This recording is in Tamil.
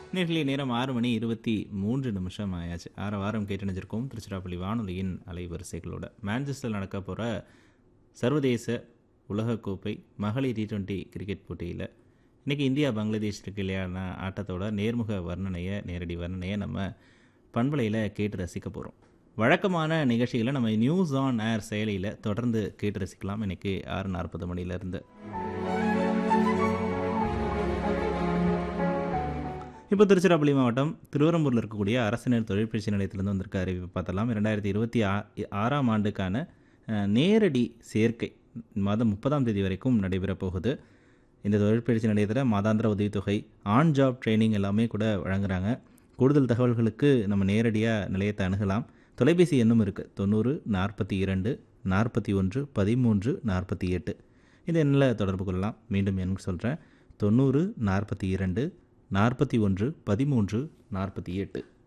நேர்களை நேரம் ஆறு மணி இருபத்தி மூன்று நிமிஷம் ஆயாச்சு ஆறு வாரம் கேட்டணிஞ்சிருக்கோம் திருச்சிராப்பள்ளி வானொலியின் அலைவரிசைகளோட மான்செஸ்டரில் நடக்க போகிற சர்வதேச உலகக்கோப்பை மகளிர் டி டுவெண்ட்டி கிரிக்கெட் போட்டியில் இன்றைக்கி இந்தியா பங்களாதேஷ் இடையிலான ஆட்டத்தோட நேர்முக வர்ணனையை நேரடி வர்ணனையை நம்ம பண்பலையில் கேட்டு ரசிக்க போகிறோம் வழக்கமான நிகழ்ச்சிகளை நம்ம நியூஸ் ஆன் ஏர் செயலியில் தொடர்ந்து கேட்டு ரசிக்கலாம் இன்றைக்கி ஆறு நாற்பது மணிலேருந்து இப்போ திருச்சிராப்பள்ளி மாவட்டம் திருவரம்பூரில் இருக்கக்கூடிய அரசினர் தொழிற்பயிற்சி நிலையத்திலிருந்து வந்திருக்க அறிவிப்பு பார்த்தலாம் இரண்டாயிரத்தி இருபத்தி ஆ ஆறாம் ஆண்டுக்கான அஹ், நேரடி சேர்க்கை மாதம் முப்பதாம் தேதி வரைக்கும் நடைபெறப் போகுது இந்த தொழிற்பயிற்சி நிலையத்தில் மாதாந்திர உதவித்தொகை ஆன் ஜாப் ட்ரைனிங் எல்லாமே கூட வழங்குறாங்க கூடுதல் தகவல்களுக்கு நம்ம நேரடியாக நிலையத்தை அணுகலாம் தொலைபேசி எண்ணும் இருக்குது தொண்ணூறு நாற்பத்தி இரண்டு நாற்பத்தி ஒன்று பதிமூன்று நாற்பத்தி எட்டு இந்த எண்ணில் தொடர்பு கொள்ளலாம் மீண்டும் எண் சொல்கிறேன் தொண்ணூறு நாற்பத்தி இரண்டு நாற்பத்தி ஒன்று பதிமூன்று நாற்பத்தி எட்டு